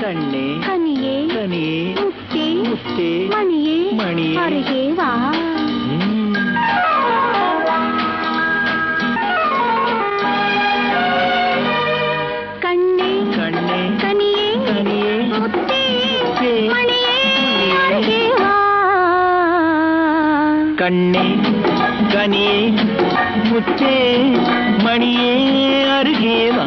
கண்ணே கனியே கனியே முத்தே முத்தே மணியே மணியே. அருகே வா ம். கண்ணே கண்ணே கனியே கனியே முத்தே முத்தே, மணியே மணியே. அருகே வா கண்ணே கனியே முத்தே மணியே அருகே வா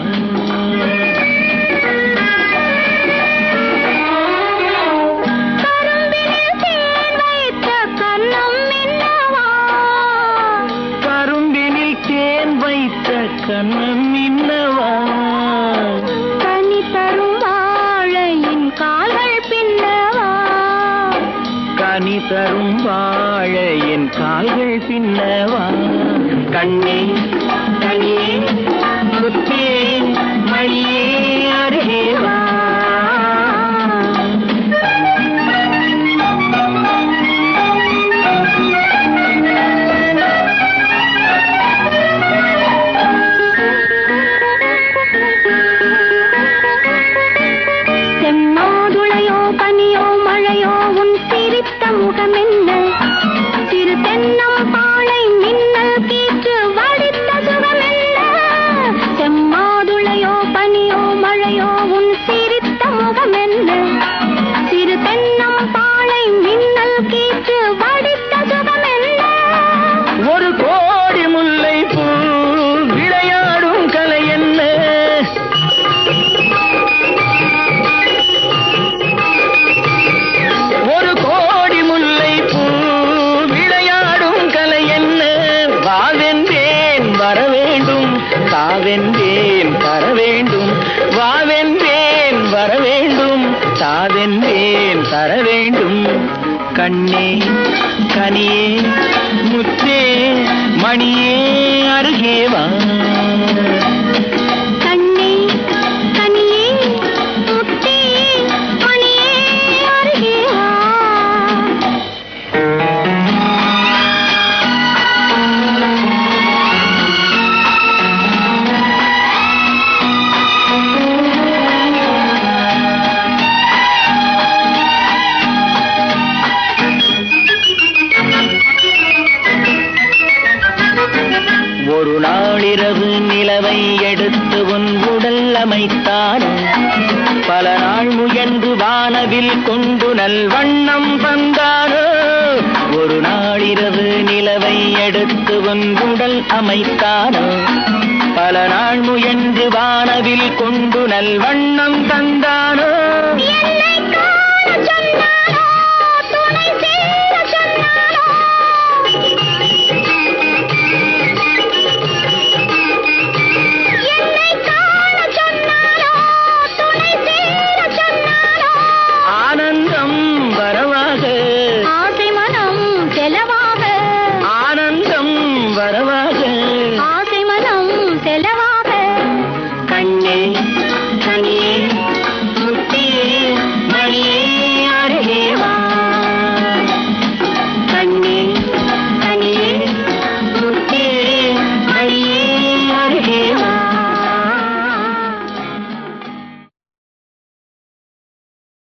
கரும்பினில் தேன் வைத்த கன்னம் என்னவா கரும்பினில் தேன் வைத்த கண்ணம் இன்னவா கனி தரும் வாழையின் கால்கள் பின்னவா கனி தரும் வாழ என் கால்கள் பின்னவா கண்ணே கனியே முத்தே மணியே அருகே வா செம்மாதுளையோ பனியோ மழையோ உன் சிரித்த முகம் என்ன சிறு தென்னம் பாளை மின்னல் கீற்று வடித்த சுகம் என்ன செம்மாதுளையோ பனியோ மழையோ உன் சிரித்த முகம் என்ன சிறு தென்னம் பாளை மின்னல் கீற்று வடித்த சுகம் என்ன ஒரு கோடி முல்லை பூ விளையாடும் கலை என்ன ஒரு கோடி முல்லை பூ விளையாடும் கலை என்ன வாவென்றேன் வர வேண்டும் தாவென்றேன் தர வேண்டும் வாவென்றேன் வர வேண்டும் தாவென்றேன் தர வேண்டும் கண்ணே கனியே முத்தே மணியே அருகே வா கண்ணே கனியே முத்தே மணியே அருகே வா ஒரு நாளிரவு நிலவை எடுத்து உன் உடல் அமைத்தான் பல நாள் முயன்று வானவில் கொண்டு நல்வண்ணம் தந்தானோ ஒரு நாளிரவு நிலவை எடுத்து உன் உடல் அமைத்தானோ பல நாள் முயன்று வானவில் கொண்டு நல்வண்ணம் தந்தானோ என்